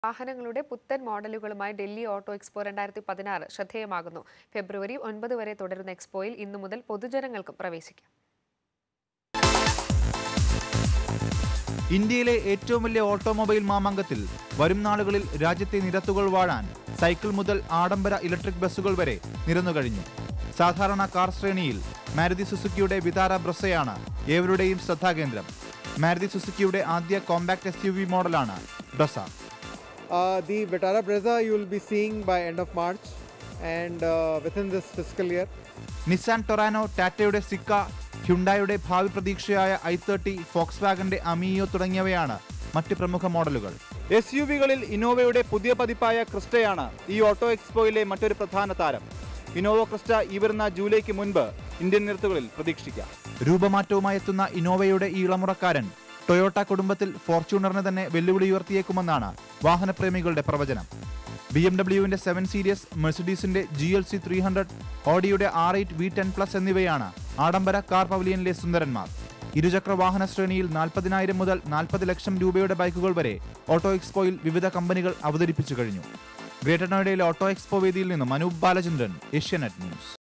വാഹനങ്ങളുടെ പുത്തൻ മോഡലുകളുമായി Delhi auto expo രണ്ടായിരത്തി പതിനാറ് ശ്രദ്ധേയമാകുന്നു ഫെബ്രുവരി ഒൻപത് വരെ തുടരുന്ന എക്സ്പോയിൽ ഇന്നു മുതൽ പൊതുജനങ്ങൾക്കും പ്രവേശിക്കാം ഇന്ത്യയിലെ ഏറ്റവും വലിയ ഓട്ടോമൊബൈൽ മാമാങ്കത്തിൽ വരും നാളുകളിൽ രാജ്യത്തെ നിരത്തുകൾ വാഴാൻ സൈക്കിൾ മുതൽ ആഡംബര ഇലക്ട്രിക് ബസ്സുകൾ വരെ നിരന്നു കഴിഞ്ഞു സാധാരണ കാർ ശ്രേണിയിൽ മാരുതി സുസുക്കിയുടെ വിതാര ബ്രസയാണ് ഏവരുടെയും ശ്രദ്ധാകേന്ദ്രം മാരുതി സുസുക്കിയുടെ ആദ്യ കോമ്പാക്ട് എസ് യു വി മോഡലാണ് Brezza Uh, the Vitara Brezza you will be seeing by end of March and uh, within this fiscal year. Nissan Terrano ടാറ്റയുടെ സിക്ക ഹ്യുണ്ടായുടെ ഭാവി പ്രതീക്ഷയായ ഐ തേർട്ടി ഫോക്സ് വാഗന്റെ അമിയോ തുടങ്ങിയവയാണ് മറ്റ് പ്രമുഖ മോഡലുകൾ എസ് യു വികളിൽ ഇന്നോവയുടെ പുതിയ പതിപ്പായ ക്രിസ്റ്റയാണ് ഈ ഓട്ടോ എക്സ്പോയിലെ മറ്റൊരു പ്രധാന താരം ഇന്നോവ ക്രിസ്റ്റ ഈ വരുന്ന ജൂലൈക്ക് മുൻപ് ഇന്ത്യൻ നിരത്തുകളിൽ പ്രതീക്ഷിക്കാം രൂപമാറ്റവുമായി എത്തുന്ന ഇന്നോവയുടെ ഈ ഇളമുറക്കാരൻ ടൊയോട്ട കുടുംബത്തിൽ ഫോർച്യൂണറിന് തന്നെ വെല്ലുവിളി ഉയർത്തിയേക്കുമെന്നാണ് വാഹനപ്രേമികളുടെ പ്രവചനം ബി എം ഡബ്ല്യുവിന്റെ സെവൻ സീരീസ് മെഴ്സിഡീസിന്റെ G L C three hundred ഓഡിയുടെ R eight V ten plus എന്നിവയാണ് ആഡംബര കാർ പവലിയനിലെ സുന്ദരന്മാർ ഇരുചക്ര വാഹന ശ്രേണിയിൽ നാൽപ്പതിനായിരം മുതൽ നാൽപ്പത് ലക്ഷം രൂപയുടെ ബൈക്കുകൾ വരെ ഓട്ടോ എക്സ്പോയിൽ വിവിധ കമ്പനികൾ അവതരിപ്പിച്ചു കഴിഞ്ഞു ഗ്രേറ്റർ നോയിഡയിലെ ഓട്ടോ എക്സ്പോ വേദിയിൽ നിന്നും അനൂപ് ബാലചന്ദ്രൻ ഏഷ്യാനെറ്റ് ന്യൂസ്